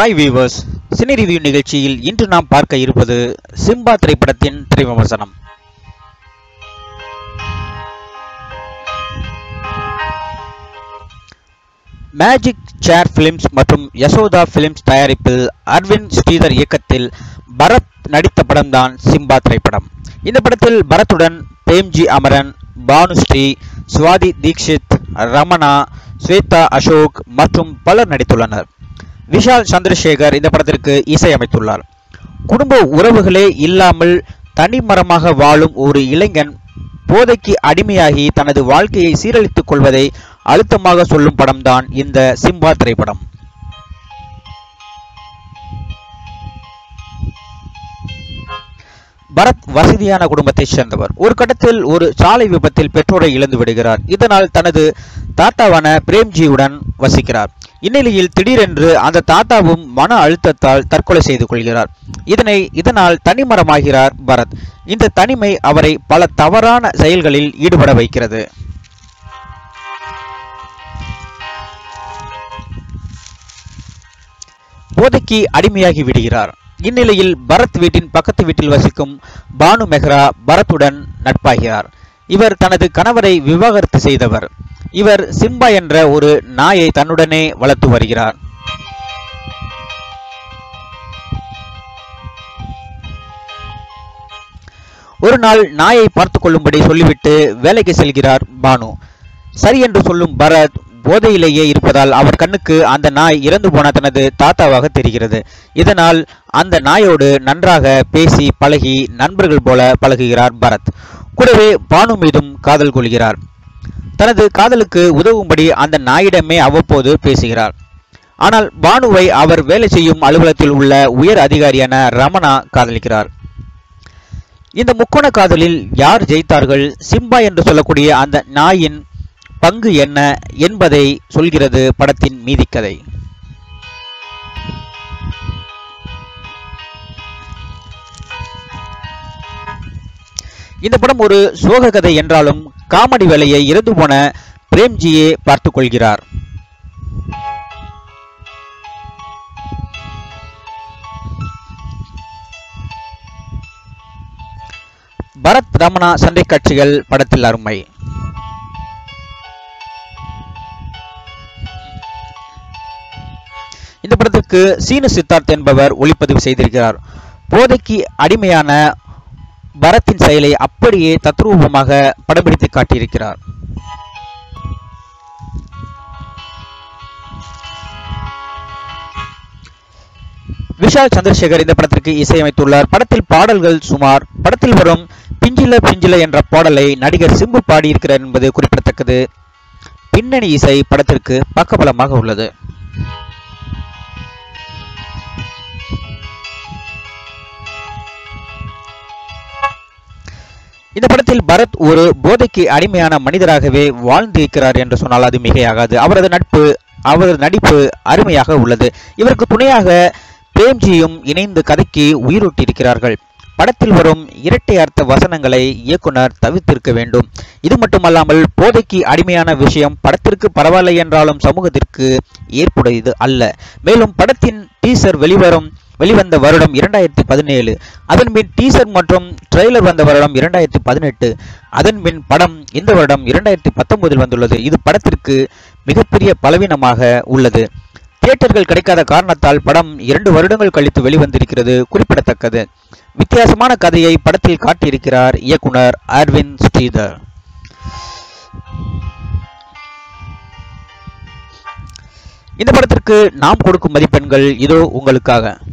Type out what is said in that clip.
hi viewers cine review நிகழ்ச்சியில் இன்று நாம் பார்க்க இருப்பது சிம்பா திரைப்படத்தின் திரை விமர்சனம் மேஜிக் சேர் பிலிம்ஸ் மற்றும் யசோதா பிலிம்ஸ் தயாரிப்பில் அரவிந்த் ஸ்ரீதர் இயக்கத்தில் பரத் நடித்த படம்தான் சிம்பா திரைப்படம் இந்த படத்தில் பரத்துடன் பிரேம்ஜி அமரன் பானுஸ்ரீ சுவாதி தீக்ஷித் ரமணா ஸ்வேதா அசோக் மற்றும் பலர் நடித்துள்ளனர் விஷால் சந்திரசேகர் இந்த படத்திற்கு இசையமைத்துள்ளார் குடும்ப உறவுகளே இல்லாமல் தனிமரமாக வாழும் ஒரு இளைஞன் போதைக்கு அடிமையாகி தனது வாழ்க்கையை சீரழித்துக் கொள்வதை அழுத்தமாக சொல்லும் படம்தான் இந்த சிம்பா திரைப்படம் பரத் வசதியான குடும்பத்தை சேர்ந்தவர் ஒரு கட்டத்தில் ஒரு சாலை விபத்தில் பெற்றோரை இழந்து விடுகிறார் இதனால் தனது தாத்தாவான பிரேம்ஜியுடன் வசிக்கிறார் இந்நிலையில் திடீரென்று அந்த தாத்தாவும் மன அழுத்தத்தால் தற்கொலை செய்து கொள்கிறார் இதனை இதனால் தனிமரமாகிறார் பரத் இந்த தனிமை அவரை பல தவறான செயல்களில் ஈடுபட வைக்கிறது போதைக்கு அடிமையாகி விடுகிறார் இந்நிலையில் பரத் வீட்டின் பக்கத்து வீட்டில் வசிக்கும் பானு மெஹ்ரா பரத்துடன் நட்பாகிறார் இவர் தனது கணவரை விவாகரத்து செய்தவர் இவர் சிம்பா என்ற ஒரு நாயை தன்னுடனே வளர்த்து வருகிறார் ஒரு நாள் நாயை பார்த்து கொள்ளும்படி சொல்லிவிட்டு வேலைக்கு செல்கிறார் பானு சரி என்று சொல்லும் பரத் போதையிலேயே இருப்பதால் அவர் கண்ணுக்கு அந்த நாய் இறந்து போன தனது தாத்தாவாக தெரிகிறது இதனால் அந்த நாயோடு நன்றாக பேசி பழகி நண்பர்கள் போல பழகுகிறார் பரத் கூடவே பானு மீதும் காதல் கொள்கிறார் தனது காதலுக்கு உதவும்படி அந்த நாயிடமே அவ்வப்போது பேசுகிறார் ஆனால் பானுவை அவர் வேலை செய்யும் அலுவலகத்தில் உள்ள உயர் அதிகாரியான ரமணா காதலிக்கிறார் இந்த முக்கோண காதலில் யார் ஜெயித்தார்கள் சிம்பா என்று சொல்லக்கூடிய அந்த நாயின் பங்கு என்ன என்பதை சொல்கிறது படத்தின் மீதிக்கதை இந்த படம் ஒரு சோக கதை என்றாலும் காமெடி வேலையை இறந்து போன பிரேம்ஜியே பார்த்துக் கொள்கிறார் பரத் ரமணா சண்டை காட்சிகள் படத்தில் அருமை இந்த படத்திற்கு சீனு சித்தார்த் என்பவர் ஒளிப்பதிவு செய்திருக்கிறார் போதைக்கு அடிமையான பரத்தின் செயலை அப்படியே தத்ரூபமாக படம்பிடித்து காட்டியிருக்கிறார் விஷால் சந்திரசேகர் இந்த படத்திற்கு இசையமைத்துள்ளார் படத்தில் பாடல்கள் சுமார் படத்தில் வரும் பிஞ்சில பிஞ்சில என்ற பாடலை நடிகர் சிம்பு பாடியிருக்கிறார் என்பது குறிப்பிடத்தக்கது பின்னணி இசை படத்திற்கு பக்கபலமாக உள்ளது இந்த படத்தில் பரத் ஒரு போதைக்கு அடிமையான மனிதராகவே வாழ்ந்திருக்கிறார் என்று சொன்னால் அது மிகையாகாது அவரது நட்பு அவரது நடிப்பு அருமையாக உள்ளது இவருக்கு துணையாக பிரேம்ஜியும் இணைந்து கதைக்கு உயிரூட்டியிருக்கிறார்கள் படத்தில் வரும் இரட்டை அர்த்த வசனங்களை இயக்குனர் தவிர்த்திருக்க வேண்டும் இது மட்டுமல்லாமல் போதைக்கு அடிமையான விஷயம் படத்திற்கு பரவாயில்லை என்றாலும் சமூகத்திற்கு ஏற்புடையது அல்ல மேலும் படத்தின் டீசர் வெளிவரும் வெளிவந்த வருடம் இரண்டாயிரத்தி பதினேழு அதன் பின் டீசர் மற்றும் ட்ரெய்லர் வந்த வருடம் இரண்டாயிரத்தி பதினெட்டு அதன் பின் படம் இந்த வருடம் இரண்டாயிரத்தி பத்தொன்பதில் வந்துள்ளது இது படத்திற்கு மிகப்பெரிய பலவீனமாக உள்ளது தியேட்டர்கள் கிடைக்காத காரணத்தால் படம் இரண்டு வருடங்கள் கழித்து வெளிவந்திருக்கிறது குறிப்பிடத்தக்கது வித்தியாசமான கதையை படத்தில் காட்டியிருக்கிறார் இயக்குனர் அரவிந்த் ஸ்ரீதர் இந்த படத்திற்கு நாம் கொடுக்கும் மதிப்பெண்கள் இதோ உங்களுக்காக